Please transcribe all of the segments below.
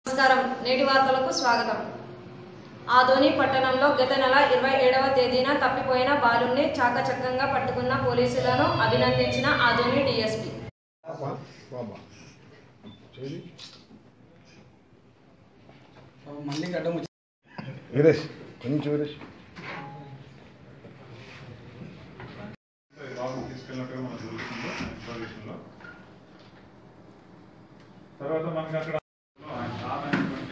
నమస్కారం నేటి వార్తలకు స్వాగతం ఆదోని పట్టణంలో గత నెల ఇరవై ఏడవ తేదీన తప్పిపోయిన బాలుని చాకచక్యంగా పట్టుకున్న పోలీసులను అభినందించిన ఆదోని డీఎస్పీ బాబా బాబా చేయి మళ్ళీ గడ్డం వచ్చి వీరేష్ కొంచెం వీరేష్ బాబు తీసుకెళ్ళినట్టుగా మనకు తెలుస్తుంది ఇన్ఫర్మేషన్లో తర్వాత మనకి అక్కడ ఆయన తాత అయినటువంటి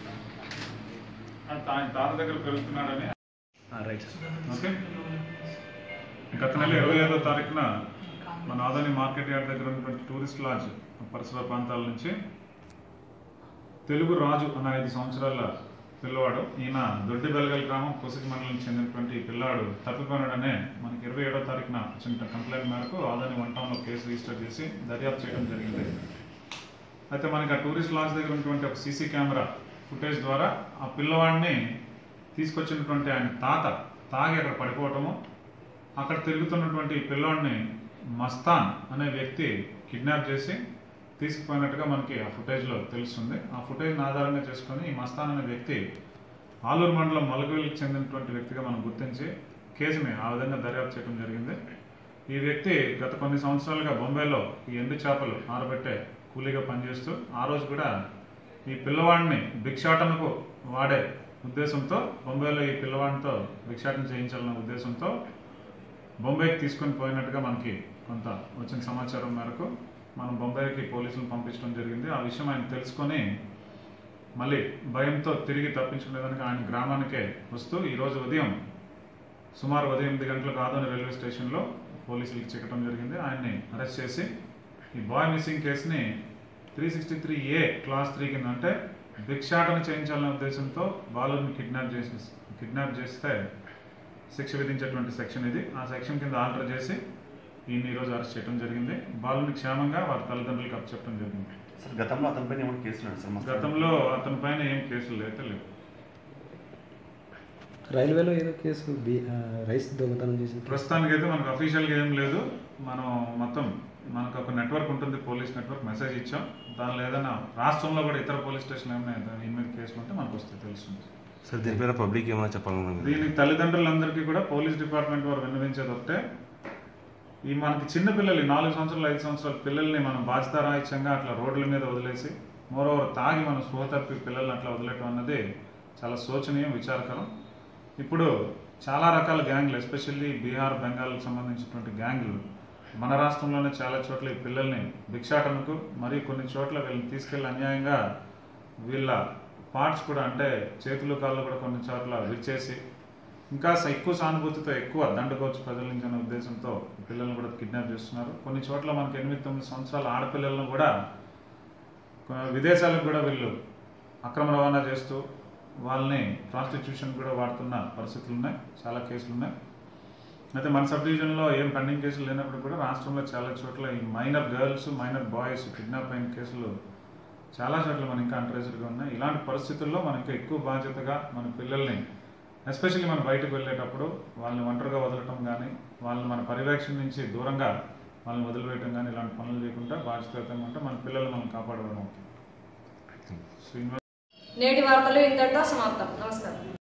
ఆయన ఆయన తాత దగ్గర పెరుగుతున్నాడని రైట్ ఓకే గత నెల ఇరవై ఐదో తారీఖున మన ఆదాని మార్కెట్ యార్డ్ దగ్గర ఉన్నటువంటి టూరిస్ట్ లాడ్జ్ పరిసర ప్రాంతాల నుంచి తెలుగు రాజు అనే ఐదు సంవత్సరాల పిల్లవాడు ఈయన దొడ్డి బెలగల్ గ్రామం కొసిగి మండలం చెందినటువంటి ఈ పిల్లాడు తప్పిపోయినాడనే మనకి ఇరవై ఏడో తారీఖున వచ్చిన కంప్లైంట్ మేరకు ఆదాని వన్ టౌన్లో కేసు రిజిస్టర్ చేసి దర్యాప్తు చేయడం జరిగింది అయితే మనకి ఆ టూరిస్ట్ లాడ్జ్ దగ్గర ఉన్నటువంటి ఒక సీసీ కెమెరా ఫుటేజ్ ద్వారా ఆ పిల్లవాడిని తీసుకొచ్చినటువంటి ఆయన తాత తాగి అక్కడ పడిపోవటము అక్కడ తిరుగుతున్నటువంటి ఈ పిల్లోడిని మస్తాన్ అనే వ్యక్తి కిడ్నాప్ చేసి తీసుకుపోయినట్టుగా మనకి ఆ ఫుటేజ్లో తెలుస్తుంది ఆ ఫుటేజ్ని ఆధారంగా చేసుకొని ఈ మస్తాన్ అనే వ్యక్తి ఆలూరు మండలం మలకవెల్లికి చెందినటువంటి వ్యక్తిగా మనం గుర్తించి కేసుని ఆ విధంగా దర్యాప్తు చేయడం జరిగింది ఈ వ్యక్తి గత కొన్ని సంవత్సరాలుగా బొంబాయిలో ఈ ఎండు చేపలు ఆరబెట్టే కూలీగా పనిచేస్తూ ఆ రోజు కూడా ఈ పిల్లవాడిని భిక్షాటనకు వాడే ఉద్దేశంతో బొంబాయిలో ఈ పిల్లవాడితో భిక్షాటన చేయించాలన్న ఉద్దేశంతో బొంబాయికి తీసుకొని పోయినట్టుగా మనకి కొంత వచ్చిన సమాచారం మేరకు మనం బొంబాయికి పోలీసులు పంపించడం జరిగింది ఆ విషయం ఆయన తెలుసుకొని మళ్ళీ భయంతో తిరిగి తప్పించుకునేదానికి ఆయన గ్రామానికే వస్తూ ఈరోజు ఉదయం సుమారు ఉదయం ఎనిమిది గంటలకు ఆదోని రైల్వే స్టేషన్లో పోలీసులకు చిక్కడం జరిగింది ఆయన్ని అరెస్ట్ చేసి ఈ బాయ్ మిస్సింగ్ కేసుని three sixty three A clause three కింద అంటే భిక్షాటన చేయించాలనే ఉద్దేశంతో బాలుని కిడ్నాప్ చేసి కిడ్నాప్ చేస్తే శిక్ష విధించేటువంటి సెక్షన్ ఇది ఆ సెక్షన్ కింద ఆల్టర్ చేసి ఈయన ఈరోజు అరెస్ట్ చేయడం జరిగింది బాలుని క్షేమంగా వారి తల్లిదండ్రులకు అప్పచెప్పడం జరిగింది సార్ గతంలో అతని పైన ఏమైనా కేసులు ఉన్నాయి సార్ మస్తాన్? గతంలో అతని పైన ఏం కేసులు అయితే లేవు రైల్వేలో ఏదో కేసు బి- ఆ, రైస్ దొంగతనం చేసిన కేసు. ప్రస్తుతానికి అయితే మనకు అఫీషియల్గా ఏం లేదు మనం మొత్తం మనకు ఒక నెట్వర్క్ ఉంటుంది పోలీస్ నెట్వర్క్ మెసేజ్ ఇచ్చాం దానిలో ఏదైనా రాష్ట్రంలో కూడా ఇతర పోలీస్ స్టేషన్ ఏమైనా దీని మీద కేసులు ఉంటే మనకు వస్తే తెలుస్తుంది సార్ దీనిపైన పబ్లిక్ ఏమైనా చెప్పాలనుకుంటున్నారు దీనికి తల్లిదండ్రులందరికీ కూడా పోలీస్ డిపార్ట్మెంట్ వారు విన్నవించేది ఒకటే ఈ మనకి చిన్న పిల్లలు ఈ నాలుగు సంవత్సరాలు ఐదు సంవత్సరాల పిల్లల్ని మనం బాధ్యతారాహిత్యంగా అట్లా రోడ్ల మీద వదిలేసి మోరోవర్ తాగి మనం స్పృహ తప్పి పిల్లల్ని అట్లా వదిలేయటం అన్నది చాలా శోచనీయం విచారకరం ఇప్పుడు చాలా రకాల గ్యాంగ్లు ఎస్పెషల్లీ బీహార్ బెంగాల్కి సంబంధించినటువంటి గ్యాంగ్లు మన రాష్ట్రంలోనే చాలా చోట్ల ఈ పిల్లల్ని భిక్షాటనకు మరియు కొన్ని చోట్ల వీళ్ళని తీసుకెళ్లి అన్యాయంగా వీళ్ళ పార్ట్స్ కూడా అంటే చేతులు కాళ్ళు కూడా కొన్ని చోట్ల విరిచేసి ఇంకా స- ఎక్కువ సానుభూతితో ఎక్కువ దండకోవచ్చు ప్రజల నుంచి అనే ఉద్దేశంతో ఈ పిల్లల్ని కూడా కిడ్నాప్ చేస్తున్నారు కొన్ని చోట్ల మనకి ఎనిమిది తొమ్మిది సంవత్సరాల ఆడపిల్లలను కూడా కొ- విదేశాలకు కూడా వీళ్ళు అక్రమ రవాణా చేస్తూ వాళ్ళని ప్రాస్టిట్యూషన్ కూడా వాడుతున్న పరిస్థితులు ఉన్నాయి చాలా కేసులు ఉన్నాయి అయితే మన సబ్ డివిజన్లో ఏం పెండింగ్ కేసులు లేనప్పుడు కూడా రాష్ట్రంలో చాలా చోట్ల ఈ minor girls minor boys kidnap అయిన కేసులు చాలా చోట్ల మనం ఇంకా అన్ట్రేస్డ్గా ఉన్నాయి ఇలాంటి పరిస్థితుల్లో మనం ఇంకా ఎక్కువ బాధ్యతగా మన పిల్లల్ని ఎస్పెషల్లీ మనం బయటకు వెళ్ళేటప్పుడు వాళ్ళని ఒంటరిగా వదలటం కానీ వాళ్ళని మన పర్యవేక్షణ నుంచి దూరంగా వాళ్ళని వదిలివేయటం కానీ ఇలాంటి పనులు చేయకుండా బాధ్యతగా ఉంటే మన పిల్లల్ని మనం కాపాడడం అవుతుంది సో ఇన్వెస్ట్ నేటి వార్తలు ఇంతటితో సమాప్తం నమస్కారం